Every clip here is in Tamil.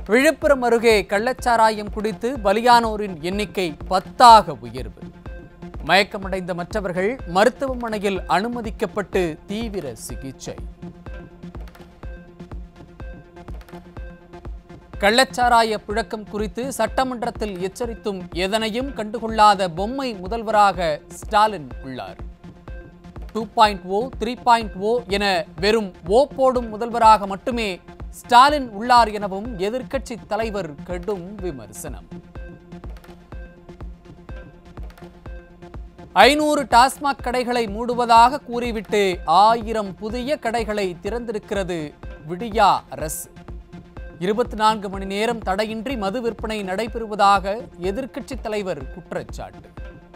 விழுப்புரம் அருகே கள்ளச்சாராயம் குடித்து பலியானோரின் எண்ணிக்கை பத்தாக உயர்வு மயக்கமடைந்த மற்றவர்கள் மருத்துவமனையில் அனுமதிக்கப்பட்டு தீவிர சிகிச்சை கள்ளச்சாராய புழக்கம் குறித்து சட்டமன்றத்தில் எச்சரித்தும் எதனையும் கண்டுகொள்ளாத பொம்மை முதல்வராக ஸ்டாலின் உள்ளார் two point o three point o என வெறும் ஓ போடும் முதல்வராக மட்டுமே ஸ்டாலின் உள்ளார் எனவும் எதிர்க்கட்சி தலைவர் கடும் விமர்சனம் ஐநூறு டாஸ்மாக் கடைகளை மூடுவதாக கூறிவிட்டு ஆயிரம் புதிய கடைகளை திறந்திருக்கிறது விடியா அரசு இருபத்தி நான்கு மணி நேரம் தடையின்றி மது விற்பனை நடைபெறுவதாக எதிர்க்கட்சி தலைவர் குற்றச்சாட்டு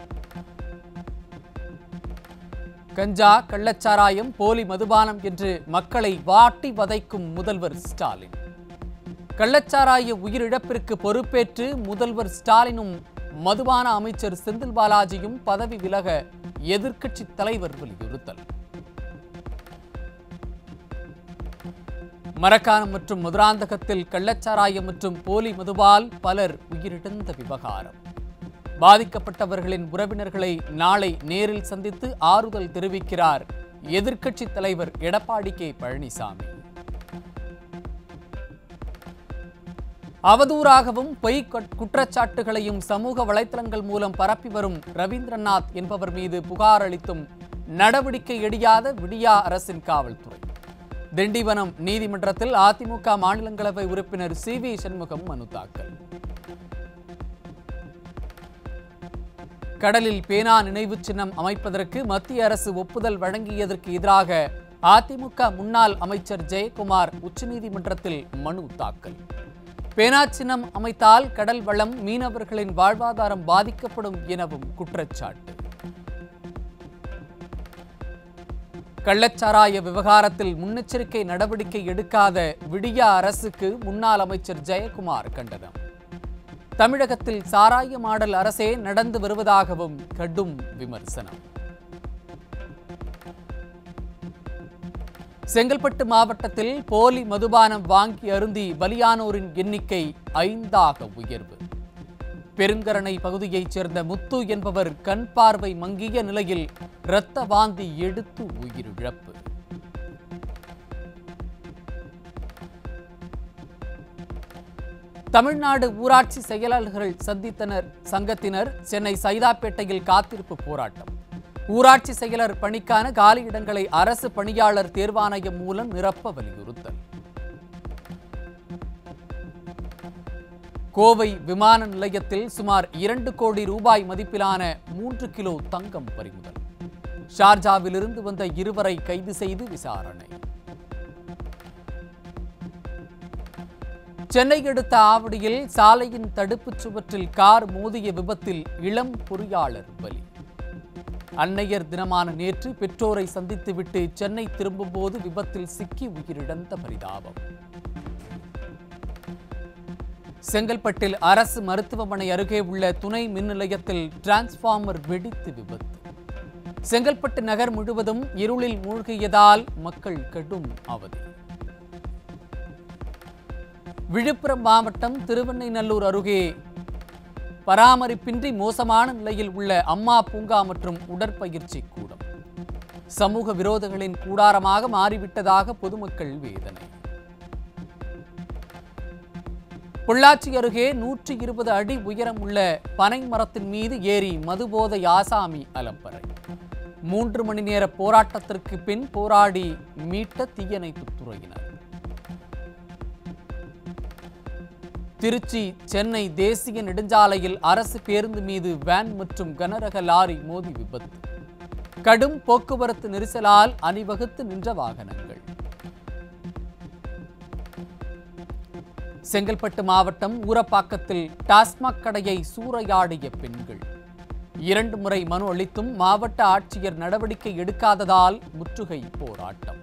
கஞ்சா கள்ளச்சாராயம் போலி மதுபானம் என்று மக்களை வாட்டி வதைக்கும் முதல்வர் ஸ்டாலின் கள்ளச்சாராய உயிரிழப்பிற்கு பொறுப்பேற்று முதல்வர் ஸ்டாலினும் மதுபான அமைச்சர் செந்தில் பாலாஜியும் பதவி விலக எதிர்க்கட்சி தலைவர் வலியுறுத்தல் மரக்காணம் மற்றும் மதுராந்தகத்தில் கள்ளச்சாராயம் மற்றும் போலி மதுவால் பலர் உயிரிழந்த விவகாரம் பாதிக்கப்பட்டவர்களின் உறவினர்களை நாளை நேரில் சந்தித்து ஆறுதல் தெரிவிக்கிறார் எதிர்க்கட்சி தலைவர் எடப்பாடி கே பழனிசாமி அவதூறாகவும் பொய் குட்- குற்றச்சாட்டுகளையும் சமூக வலைத்தளங்கள் மூலம் பரப்பி வரும் ரவீந்திரநாத் என்பவர் மீது புகார் அளித்தும் நடவடிக்கை எடியாத விடியா அரசின் காவல்துறை திண்டிவனம் நீதிமன்றத்தில் அதிமுக மாநிலங்களவை உறுப்பினர் சி வி சண்முகம் மனு தாக்கல் கடலில் பேனா நினைவு சின்னம் அமைப்பதற்கு மத்திய அரசு ஒப்புதல் வழங்கியதற்கு எதிராக அதிமுக முன்னாள் அமைச்சர் ஜெயக்குமார் உச்சநீதிமன்றத்தில் மனு தாக்கல் பேனா சின்னம் அமைத்தால் கடல் வளம் மீனவர்களின் வாழ்வாதாரம் பாதிக்கப்படும் எனவும் குற்றச்சாட்டு கள்ளச்சாராய விவகாரத்தில் முன்னெச்சரிக்கை நடவடிக்கை எடுக்காத விடியா அரசுக்கு முன்னாள் அமைச்சர் ஜெயக்குமார் கண்டனம் தமிழகத்தில் சாராய மாடல் அரசே நடந்து வருவதாகவும் கடும் விமர்சனம் செங்கல்பட்டு மாவட்டத்தில் போலி மதுபானம் வாங்கி அருந்தி பலியானோரின் எண்ணிக்கை ஐந்தாக உயர்வு பெருங்கரணை பகுதியைச் சேர்ந்த முத்து என்பவர் கண் பார்வை மங்கிய நிலையில் இரத்த வாந்தி எடுத்து உயிரிழப்பு தமிழ்நாடு ஊராட்சி செயலாளர்கள் சந்தித்தனர் சங்கத்தினர் சென்னை சைதாப்பேட்டையில் காத்திருப்பு போராட்டம் ஊராட்சி செயலர் பணிக்கான காலியிடங்களை அரசு பணியாளர் தேர்வாணையம் மூலம் நிரப்ப வலியுறுத்தல் கோவை விமான நிலையத்தில் சுமார் இரண்டு கோடி ரூபாய் மதிப்பிலான மூன்று கிலோ தங்கம் பறிமுதல் ஷார்ஜாவிலிருந்து வந்த இருவரை கைது செய்து விசாரணை சென்னை அடுத்த ஆவடியில் சாலையின் தடுப்புச் சுவற்றில் கார் மோதிய விபத்தில் இளம் பொறியாளர் பலி அன்னையர் தினமான நேற்று பெற்றோரை சந்தித்துவிட்டு சென்னை திரும்பும்போது விபத்தில் சிக்கி உயிரிழந்த பரிதாபம் செங்கல்பட்டில் அரசு மருத்துவமனை அருகே உள்ள துணை மின் நிலையத்தில் டிரான்ஸ்பார்மர் வெடித்து விபத்து செங்கல்பட்டு நகர் முழுவதும் இருளில் மூழ்கியதால் மக்கள் கடும் அவதி விழுப்புரம் மாவட்டம் திருவெண்ணைநல்லூர் அருகே பராமரிப்பின்றி மோசமான நிலையில் உள்ள அம்மா பூங்கா மற்றும் உடற்பயிற்சி கூடம் சமூக விரோதங்களின் கூடாரமாக மாறிவிட்டதாக பொதுமக்கள் வேதனை பொள்ளாச்சி அருகே நூற்றி இருபது அடி உயரம் உள்ள பனை மரத்தின் மீது ஏறி மதுபோதை ஆசாமி அலப்பறை மூன்று மணி நேர போராட்டத்திற்கு பின் போராடி மீட்ட தீயணைப்புத் துறையினர் திருச்சி சென்னை தேசிய நெடுஞ்சாலையில் அரசு பேருந்து மீது வேன் மற்றும் கனரக லாரி மோதி விபத்து கடும் போக்குவரத்து நெரிசலால் அணிவகுத்து நின்ற வாகனங்கள் செங்கல்பட்டு மாவட்டம் ஊரப்பாக்கத்தில் டாஸ்மாக் கடையை சூறையாடிய பெண்கள் இரண்டு முறை மனு அளித்தும் மாவட்ட ஆட்சியர் நடவடிக்கை எடுக்காததால் முற்றுகை போராட்டம்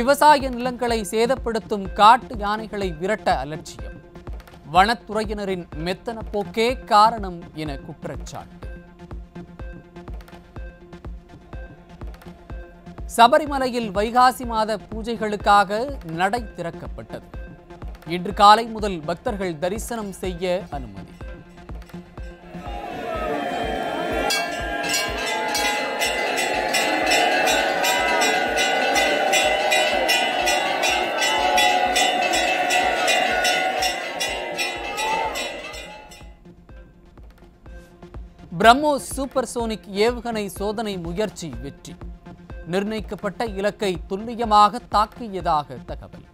விவசாய நிலங்களை சேதப்படுத்தும் காட்டு யானைகளை விரட்ட அலட்சியம் வனத்துறையினரின் மெத்தன போக்கே காரணம் என குற்றச்சாட்டு சபரிமலையில் வைகாசி மாத பூஜைகளுக்காக நடை திறக்கப்பட்டது இன்று காலை முதல் பக்தர்கள் தரிசனம் செய்ய அனுமதி பிரம்மோஸ் சூப்பர்சோனிக் ஏவுகணை சோதனை முயற்சி வெற்றி நிர்ணயிக்கப்பட்ட இலக்கை துல்லியமாக தாக்கியதாக தகவல்